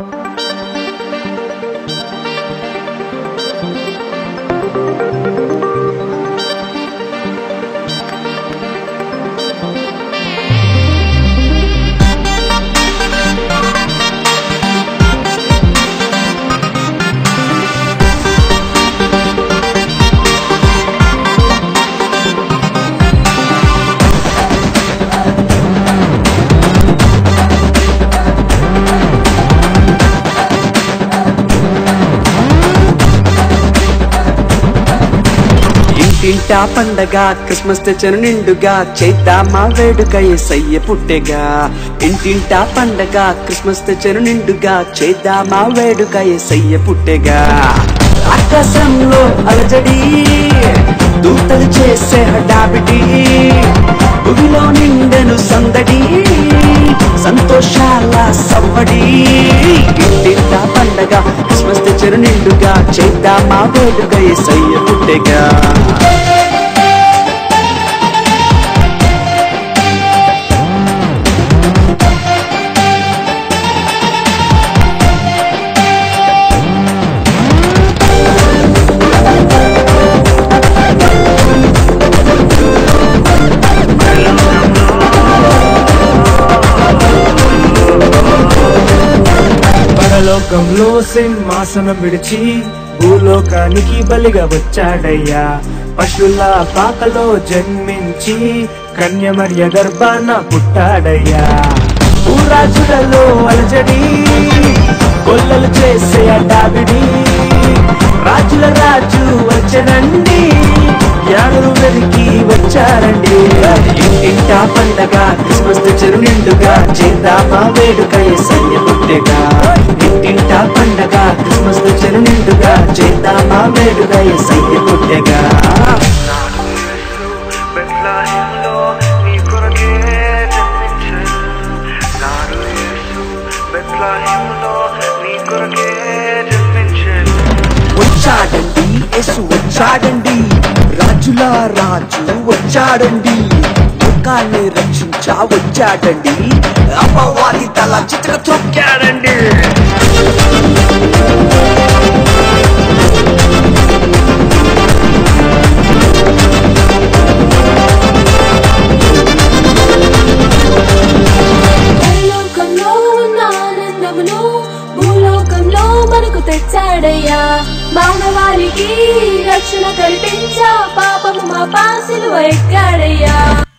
ఇంటింటా పండగ క్రిస్మస్ తెచ్చను నిండుగా చేద్దామా వేడుక ఏసయ్య పుట్టెగా ఇంటింటా పండగ క్రిస్మస్ తెచ్చను నిండుగా చేద్దామా వేడుక ఏసయ్య పుట్టెగా ఆకాశంలో అలజడి దూతలు చేసే హడాబిడి భూమిలో నిండెను సందడి సంతోషాల సవ్వడి ఇంటింటా పండగ క్రిస్మస్ తెచ్చను నిండుగా చేద్దామా వేడుక ఏసయ్య పుట్టెగా పరలోకంలో సింహాసనం విడిచి భూలోకానికి బలిగా వచ్చాడయ్యా పశుల పాకలో జన్మించి కన్యమర్య గర్భాన పుట్టాడయ్యా ఊరాజులలో అలజడి కొల్లలు చేసే అడావిడి రాజుల రాజు వచ్చనండి జ్ఞానులు వెతికి వచ్చారండి ఇంటింటా పండగ క్రిస్మస్ తెచ్చను నిండుగా చేద్దామా వేడుక ఏసయ్య పుట్టెగా ఇంటింటా పండగ క్రిస్మస్ తెచ్చను నిండుగా చేద్దామా వేడుక ఏసయ్య పుట్టెగా బెత్లహేములో నీ కొరకే జన్మించెను. నాడు యేసు బెత్లహేములో నీ కొరకే జన్మించెను. వచ్చాడండి యేసు వచ్చాడండి రాజుల రాజు వచ్చాడండి లోకాన్ని రక్షించా వచ్చాడండి అపవాది తల చిత్ర తొక్కాడండి పరలోకంలో ఉన్న ఆనందమును భూలోకంలో మనకు తెచ్చాడయ్యా మానవాళికి రక్షణ కల్పించా పాపము మా పాసులు ఎక్కాడయ్యా